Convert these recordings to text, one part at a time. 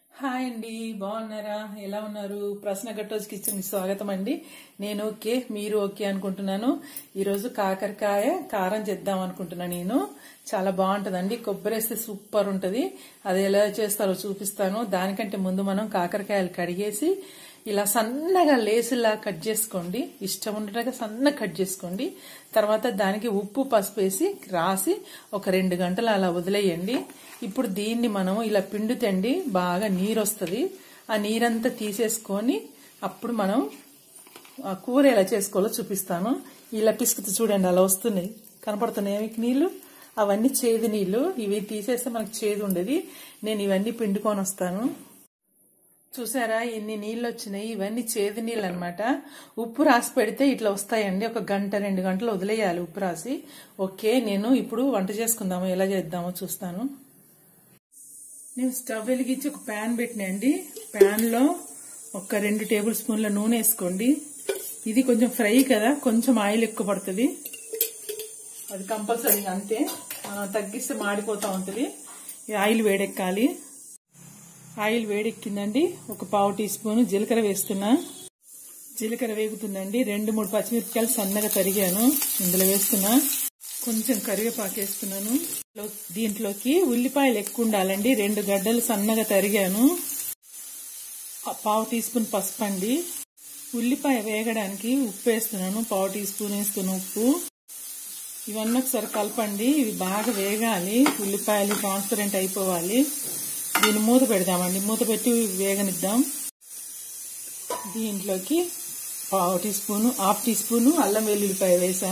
hi అండి బాగున్నారా ఎలా ఉన్నారు ప్రశ్న గట్టోజ్ కిచెన్ స్వాగతం అండి నేను ఓకే మీరు ఓకే అనుకుంటున్నాను ఈరోజు కాకరకాయ కారం చేద్దాం అనుకుంటున్నాను నేను చాలా బాగుంటదండి కొబ్బరి వేస్తే సూపర్ ఉంటది అది ఎలా చేస్తారో చూపిస్తాను దానికంటే ముందు మనం కాకరకాయలు కడిగేసి ఇలా సన్నగా లేసులా కట్ చేసుకోండి ఇష్టం ఉండటగా సన్నగా కట్ చేసుకోండి తర్వాత దానికి ఉప్పు పసుపు వేసి రాసి ఒక రెండు గంటలు అలా వదిలేయండి ఇప్పుడు దీన్ని మనం ఇలా పిండుతండి బాగా నీరు వస్తుంది ఆ నీరంతా తీసేసుకొని అప్పుడు మనం ఆ కూర ఎలా చేసుకోవాలో చూపిస్తాను ఇలా పిసుకుతూ చూడండి అలా వస్తున్నాయి కనపడుతున్నాయి మీకు నీళ్లు అవన్నీ చేదు నీళ్లు ఇవి తీసేస్తే మనకు చేదు ఉండేది నేను ఇవన్నీ పిండుకొని వస్తాను చూసారా ఎన్ని నీళ్ళు వచ్చినాయి ఇవన్నీ చేదు నీళ్ళు అనమాట ఉప్పు రాసి పెడితే ఇట్లా వస్తాయండి ఒక గంట రెండు గంటలు వదిలేయాలి ఉప్పు రాసి ఓకే నేను ఇప్పుడు వంట చేసుకుందాము ఎలా చేద్దామో చూస్తాను నేను స్టవ్ వెలిగించి ఒక ప్యాన్ పెట్టినండి ప్యాన్ లో ఒక రెండు టేబుల్ స్పూన్ల నూనె వేసుకోండి ఇది కొంచెం ఫ్రై కదా కొంచెం ఆయిల్ ఎక్కువ పడుతుంది అది కంపల్సరీ అంతే మనం తగ్గిస్తే మాడిపోతా ఉంటుంది ఈ ఆయిల్ వేడెక్కాలి ఆయిల్ వేడెక్కిందండి ఒక పావు టీ స్పూన్ జీలకర్ర వేస్తున్నా జీలకర్ర వేగుతుందండి రెండు మూడు పచ్చిమిరపకాయలు సన్నగా తరిగాను ఇందులో వేస్తున్నా కొంచెం కరివేపాకు వేస్తున్నాను దీంట్లోకి ఉల్లిపాయలు ఎక్కువ ఉండాలండి రెండు గడ్డలు సన్నగా తరిగాను పావు టీ స్పూన్ పసుపు అండి ఉల్లిపాయ వేగడానికి ఉప్పు వేస్తున్నాను పావు టీ స్పూన్ వేస్తున్న ఉప్పు ఇవన్నీ ఒకసారి కలపండి ఇవి బాగా వేగాలి ఉల్లిపాయలు ట్రాన్స్పరెంట్ అయిపోవాలి దీన్ని మూత పెడదామండి మూత పెట్టి వేగనిద్దాం దీంట్లోకి పావు teaspoon half teaspoon అల్లం వెల్లుల్లిపాయ వేసా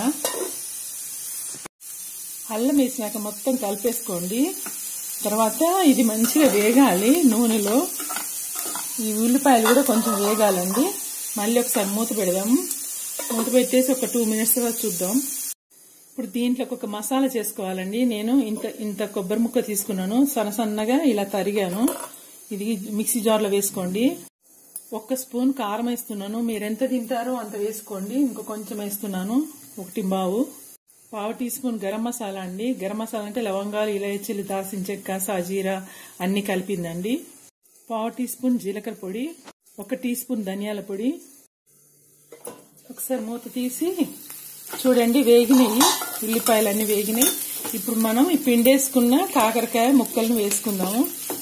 అల్లం వేసినాక మొత్తం కలిపేసుకోండి తర్వాత ఇది మంచిగా వేగాలి నూనెలో ఈ ఉల్లిపాయలు కూడా కొంచెం వేగాలండి మళ్ళీ ఒకసారి మూత పెడదాం మూత పెట్టేసి ఒక టూ మినిట్స్ తర్వాత చూద్దాం ఇప్పుడు దీంట్లోకి ఒక మసాలా చేసుకోవాలండి నేను ఇంత ఇంత కొబ్బరి ముక్క తీసుకున్నాను సన్న సన్నగా ఇలా తరిగాను ఇది మిక్సీ జార్లో వేసుకోండి ఒక్క స్పూన్ కారం వేస్తున్నాను మీరు ఎంత తింటారో అంత వేసుకోండి ఇంకో కొంచెం వేస్తున్నాను ఒకటి బావు పావు టీ స్పూన్ గరం మసాలా అండి గరం మసాలా అంటే లవంగాలు ఇలాచీలు దాల్చిన చెక్క సాజీరా అన్ని కలిపిందండి పావు టీ స్పూన్ జీలకర్ర పొడి ఒక టీ స్పూన్ ధనియాల పొడి ఒకసారి మూత తీసి చూడండి వేగినాయి ఉల్లిపాయలు అన్ని వేగినాయి ఇప్పుడు మనం ఈ పిండేసుకున్న కాకరకాయ ముక్కలను వేసుకుందాము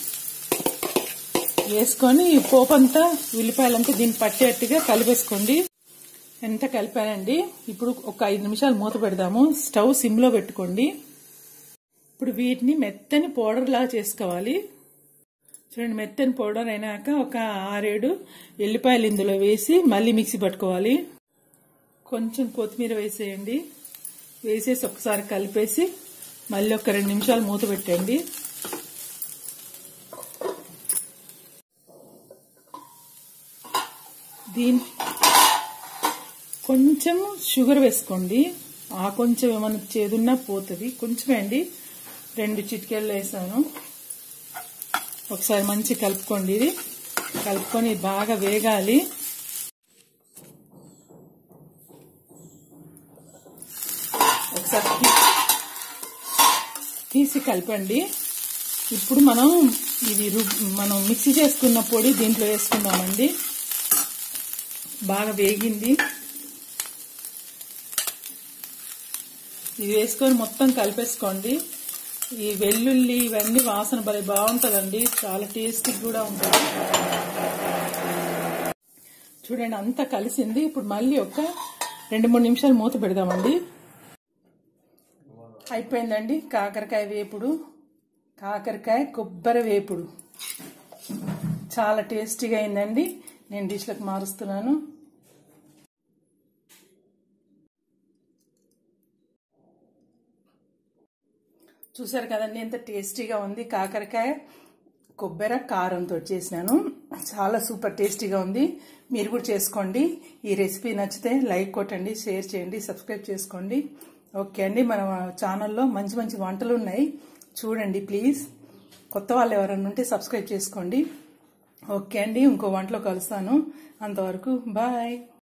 వేసుకొని పోపంతా ఉల్లిపాయలంతా దీన్ని పట్టేట్టుగా కలిపేసుకోండి ఎంత కలిపానండి ఇప్పుడు ఒక ఐదు నిమిషాలు మూత పెడదాము స్టవ్ సిమ్లో పెట్టుకోండి ఇప్పుడు వీటిని మెత్తని పౌడర్ లాగా చేసుకోవాలి చూడండి మెత్తని పౌడర్ అయినాక ఒక ఆరేడు ఎల్లిపాయలు ఇందులో వేసి మళ్ళీ మిక్సీ పట్టుకోవాలి కొంచెం కొత్తిమీర వేసేయండి వేసేసి ఒకసారి కలిపేసి మళ్ళీ ఒక రెండు నిమిషాలు మూత పెట్టండి దీని కొంచెం షుగర్ వేసుకోండి ఆ కొంచెం ఏమైనా చేదున్నా పోతుంది కొంచెమే అండి రెండు చిటికెళ్ళు వేసాను ఒకసారి మంచి కలుపుకోండి ఇది కలుపుకొని బాగా వేగాలి ఒకసారి తీసి కలిపండి ఇప్పుడు మనం ఇది మనం మిక్సీ చేసుకున్న పొడి దీంట్లో వేసుకుందామండి బాగా వేగింది ఇది వేసుకొని మొత్తం కలిపేసుకోండి ఈ వెల్లుల్లి ఇవన్నీ వాసన భలే బాగుంటుందండి చాలా టేస్టీ కూడా ఉంటుంది చూడండి అంతా కలిసింది ఇప్పుడు మళ్ళీ ఒక రెండు మూడు నిమిషాలు మూత పెడదామండి అయిపోయిందండి కాకరకాయ వేపుడు కాకరకాయ కొబ్బరి వేపుడు చాలా టేస్టీగా అయిందండి నేను డిష్లకు మారుస్తున్నాను చూసారు కదండి ఎంత టేస్టీగా ఉంది కాకరకాయ కొబ్బరి కారంతో చేసినాను చాలా సూపర్ టేస్టీగా ఉంది మీరు కూడా చేసుకోండి ఈ రెసిపీ నచ్చితే లైక్ కొట్టండి షేర్ చేయండి సబ్స్క్రైబ్ చేసుకోండి ఓకే అండి మన ఛానల్లో మంచి మంచి వంటలు ఉన్నాయి చూడండి ప్లీజ్ కొత్త వాళ్ళు ఎవరైనా ఉంటే సబ్స్క్రైబ్ చేసుకోండి ఓకే అండి ఇంకో వంటలో కలుస్తాను అంతవరకు బాయ్